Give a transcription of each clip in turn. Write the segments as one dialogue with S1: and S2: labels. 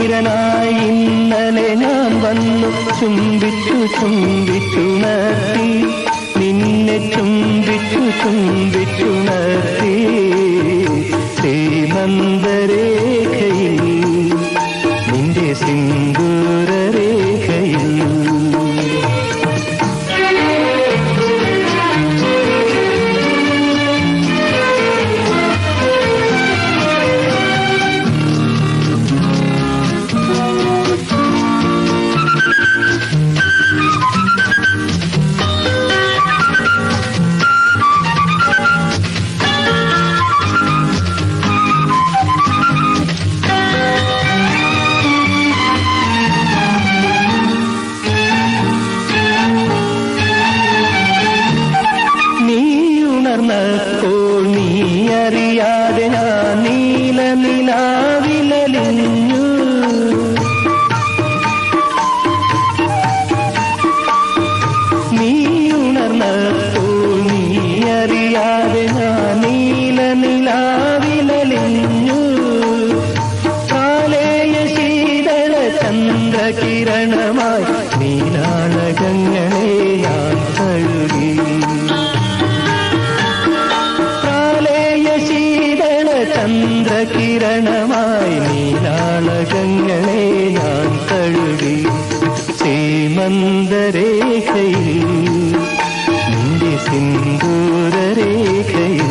S1: സമീരനായി ഇന്നലെ ഞാൻ വന്നു ചുംബിച്ചു ചുംബിച്ചുണർത്തി നിന്നെ ചുംബിച്ചു ചുംബിച്ചുണർത്തി ശ്രീമന്ദരേഖയിൽ നിന്റെ സിന്ദൂരരേഖയിൽ നീ ഉണർന്നപ്പോൾ നീ അറിയാതെ ഞാൻ നീല നിലാവിലലിഞ്ഞു നീ ഉണർന്നപ്പോൾ നീ അറിയാതെ ഞാൻ നീല നിലാവിലലിഞ്ഞു കാലേയ ശീതള ചന്ദ്രകിരണമായി നീലാളകങ്ങളെ ഞാൻ കഴുകി കാലേയ ശീതള ചന്ദ്രകിരണമായി നീലാളകങ്ങളെ ഞാൻ കഴുകി സീമന്തരേഖയിൽ നിന്റെ സിന്ദൂരരേഖയിൽ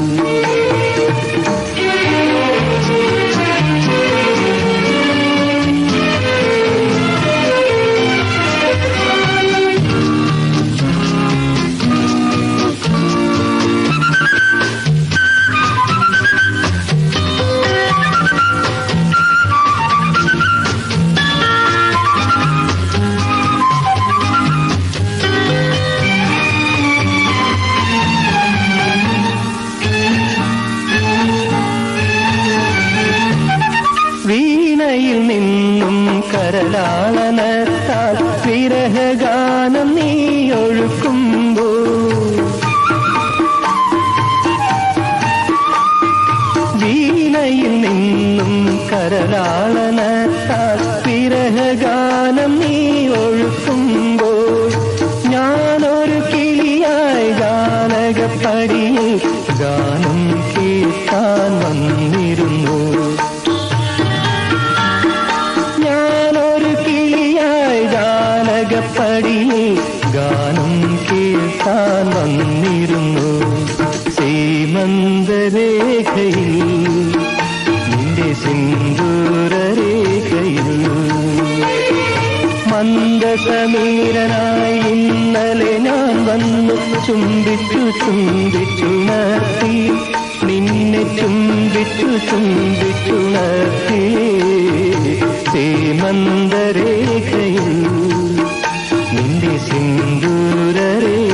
S1: വീണയിൽ നിന്നും കരലാളനത്താൽ വിരഹഗാനം നീ ഒഴുക്കുമ്പോ വീണയിൽ നിന്നും കരലാളനത്താൽ വിരഹഗാനം നീ ഒഴുക്കുമ്പോൾ ഞാനൊരു കിളിയായി ഗാനകപ്പടിയിൽ ഗാനം കേൾക്കാൻ വന്നിരുന്നു ഞാനൊരു കിളിയായി ഗാനകപ്പടിയിൽ ഗാനം കേൾക്കാൻ വന്നിരുന്നു സീമന്തരേഖയിൽ നിന്റെ സിന്ദൂരരേഖയിൽ മന്ദസമീരനായി ഇന്നലെ ഞാൻ വന്നു ചുംബിച്ചു ചുംബിച്ചുണർത്തി നിന്നെ ചുംബിച്ചു ചുംബിച്ചുണർത്തി സീമന്തരേഖയിൽ നിന്റെ സിന്ദൂരരേ